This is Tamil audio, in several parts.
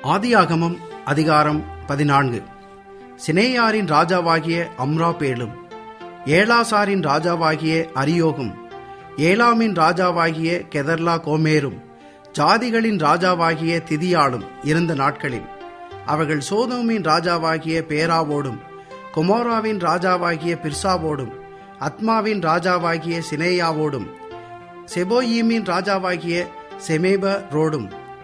ஆதியாகமம் அதிகாரம் பதினான்கு சினேயாரின் ராஜாவாகிய அம்ராபேலும் ஏலாசாரின் ராஜாவாகிய அரியோகும் ஏலாமின் ராஜாவாகிய கெதர்லா கோமேரும் ஜாதிகளின் ராஜாவாகிய திதியாளும் இருந்த நாட்களில் அவர்கள் சோதோமின் ராஜாவாகிய பேராவோடும் குமோராவின் ராஜாவாகிய பிர்சாவோடும் அத்மாவின் ராஜாவாகிய சினேயாவோடும் செபோயீமின் ராஜாவாகிய செமேப ரோடும்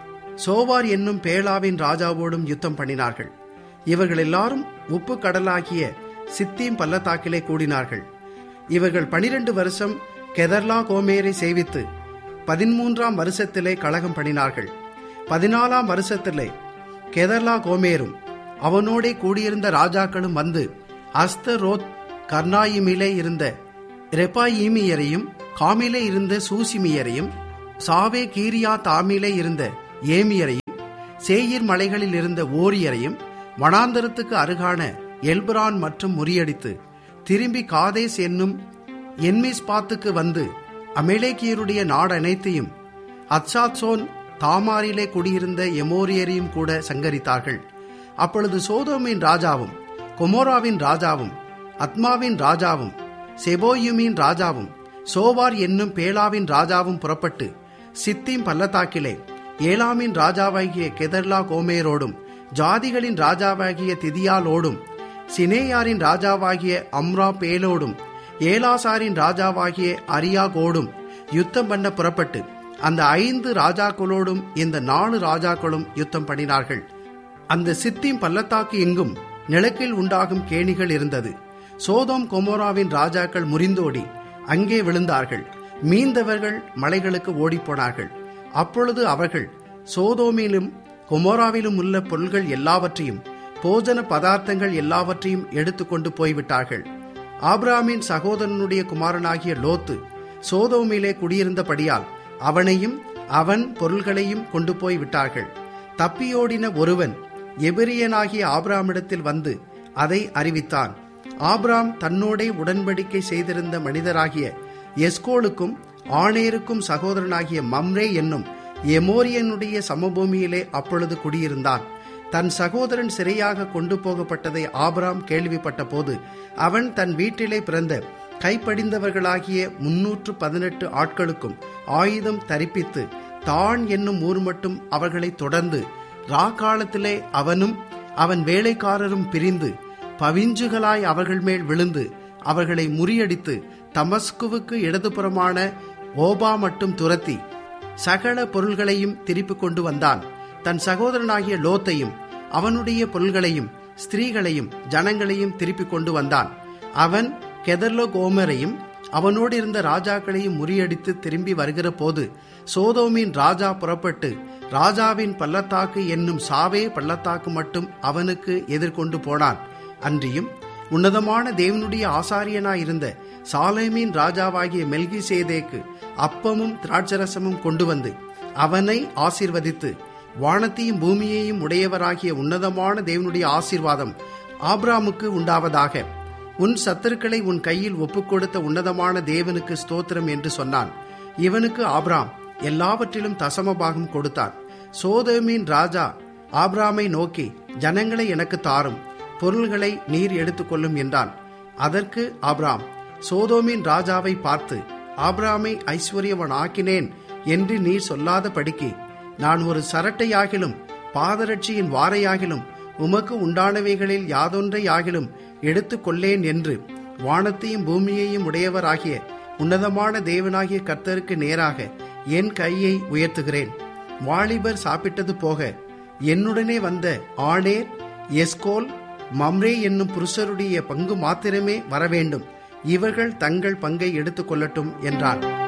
சோவார் என்னும் பேலாவின் ராஜாவோடும் யுத்தம் பண்ணினார்கள் இவர்கள் எல்லாரும் உப்பு கடலாகிய சித்தீம் பள்ளத்தாக்கிலே கூடினார்கள் இவர்கள் பனிரெண்டு வருஷம் கெதர்லா கோமேரை சேவித்து பதிமூன்றாம் வருஷத்திலே கழகம் பண்ணினார்கள் பதினாலாம் வருஷத்திலே கெதர்லா கோமேரும் அவனோடே கூடியிருந்த ராஜாக்களும் வந்து அஸ்தரோத் கர்னாயிமிலே இருந்த ரெப்பாயிமியரையும் காமிலே இருந்த சூசிமியரையும் சாவே கீரியா தாமிலே இருந்த ஏமியரையும் சேயிர் மலைகளில் இருந்த ஓரியரையும் வனாந்தரத்துக்கு அருகான எல்பரான் மற்றும் முறியடித்து திரும்பி காதேஸ் என்னும் என்மிஸ்பாத்துக்கு வந்து அமேலேக்கியருடைய நாடனைத்தையும் அத்சாத்சோன் தாமாரிலே குடியிருந்த எமோரியரையும் கூட சங்கரித்தார்கள் அப்பொழுது சோதோமின் ராஜாவும் கொமோராவின் ராஜாவும் அத்மாவின் ராஜாவும் செபோயுமின் ராஜாவும் சோவார் என்னும் பேலாவின் ராஜாவும் புறப்பட்டு சித்தீம் பள்ளத்தாக்கிலே ஏலாமின் ராஜாவாகிய கெதர்லா கோமேரோடும் ஜாதிகளின் ராஜாவாகிய திதியாலோடும் சினேயாரின் ராஜாவாகிய அம்ரா பேலோடும் ஏலாசாரின் ராஜாவாகிய அரியாகோடும் யுத்தம் பண்ண புறப்பட்டு அந்த ஐந்து ராஜாக்களோடும் இந்த நாலு ராஜாக்களும் யுத்தம் பண்ணினார்கள் அந்த சித்திம் பள்ளத்தாக்கு எங்கும் நிலக்கில் உண்டாகும் கேணிகள் இருந்தது சோதோம் கொமோராவின் ராஜாக்கள் முறிந்தோடி அங்கே விழுந்தார்கள் மீந்தவர்கள் மலைகளுக்கு ஓடிப்போனார்கள் அப்பொழுது அவர்கள் சோதோமிலும் கொமோராவிலும் உள்ள பொருள்கள் எல்லாவற்றையும் போஜன பதார்த்தங்கள் எல்லாவற்றையும் எடுத்துக்கொண்டு போய்விட்டார்கள் ஆப்ராமின் சகோதரனுடைய குமாரனாகிய லோத்து சோதோமிலே குடியிருந்தபடியால் அவனையும் அவன் பொருள்களையும் கொண்டு போய் விட்டார்கள் தப்பியோடின ஒருவன் எபிரியனாகிய ஆப்ராமிடத்தில் வந்து அதை அறிவித்தான் ஆப்ராம் தன்னோடே உடன்படிக்கை செய்திருந்த மனிதராகிய எஸ்கோலுக்கும் ஆணேருக்கும் சகோதரனாகிய மம்ரே என்னும் எமோரியனுடைய சமபூமியிலே அப்பொழுது குடியிருந்தான் தன் சகோதரன் சிறையாக கொண்டு போகப்பட்டதை ஆபராம் கேள்விப்பட்ட போது அவன் தன் வீட்டிலே பிறந்த கைப்படிந்தவர்களாகிய முன்னூற்று பதினெட்டு ஆட்களுக்கும் ஆயுதம் தரிப்பித்து தான் என்னும் ஊர் மட்டும் அவர்களை தொடர்ந்து ராக்காலத்திலே அவனும் அவன் வேலைக்காரரும் பிரிந்து பவிஞ்சுகளாய் அவர்கள் மேல் விழுந்து அவர்களை முறியடித்து தமஸ்குவுக்கு இடதுபுறமான ஓபா மட்டும் துரத்தி சகல பொருள்களையும் திருப்பிக் கொண்டு வந்தான் தன் சகோதரனாகிய லோத்தையும் அவனுடைய பொருள்களையும் ஸ்திரீகளையும் ஜனங்களையும் திருப்பிக் கொண்டு வந்தான் அவன் கெதர்லோ கோமரையும் அவனோடு இருந்த ராஜாக்களையும் முறியடித்து திரும்பி வருகிற போது சோதோமின் ராஜா புறப்பட்டு ராஜாவின் பள்ளத்தாக்கு என்னும் சாவே பள்ளத்தாக்கு மட்டும் அவனுக்கு எதிர்கொண்டு போனான் அன்றியும் உன்னதமான தேவனுடைய ஆசாரியனாயிருந்த சாலேமின் ராஜாவாகிய மெல்கி சேதேக்கு அப்பமும் திராட்சரசமும் கொண்டு வந்து அவனை ஆசிர்வதித்து வானத்தையும் பூமியையும் உடையவராகிய உன்னதமான தேவனுடைய ஆசீர்வாதம் ஆப்ராமுக்கு உண்டாவதாக உன் சத்துருக்களை உன் கையில் ஒப்புக்கொடுத்த உன்னதமான தேவனுக்கு ஸ்தோத்திரம் என்று சொன்னான் இவனுக்கு ஆப்ராம் எல்லாவற்றிலும் தசமபாகம் கொடுத்தான் சோதமின் ராஜா ஆப்ராமை நோக்கி ஜனங்களை எனக்கு தாரும் பொருள்களை நீர் எடுத்துக்கொள்ளும் என்றான் அதற்கு ஆப்ராம் சோதோமின் ராஜாவை பார்த்து ஆப்ராமை ஐஸ்வர்யவன் ஆக்கினேன் என்று நீர் சொல்லாத படிக்கு நான் ஒரு சரட்டையாகிலும் பாதரட்சியின் வாரையாகிலும் உமக்கு உண்டானவைகளில் யாதொன்றையாகிலும் எடுத்துக்கொள்ளேன் என்று வானத்தையும் பூமியையும் உடையவராகிய உன்னதமான தேவனாகிய கர்த்தருக்கு நேராக என் கையை உயர்த்துகிறேன் வாலிபர் சாப்பிட்டது போக என்னுடனே வந்த ஆணேர் எஸ்கோல் மம்ரே என்னும் புருஷருடைய பங்கு மாத்திரமே வரவேண்டும் இவர்கள் தங்கள் பங்கை எடுத்துக்கொள்ளட்டும் என்றான்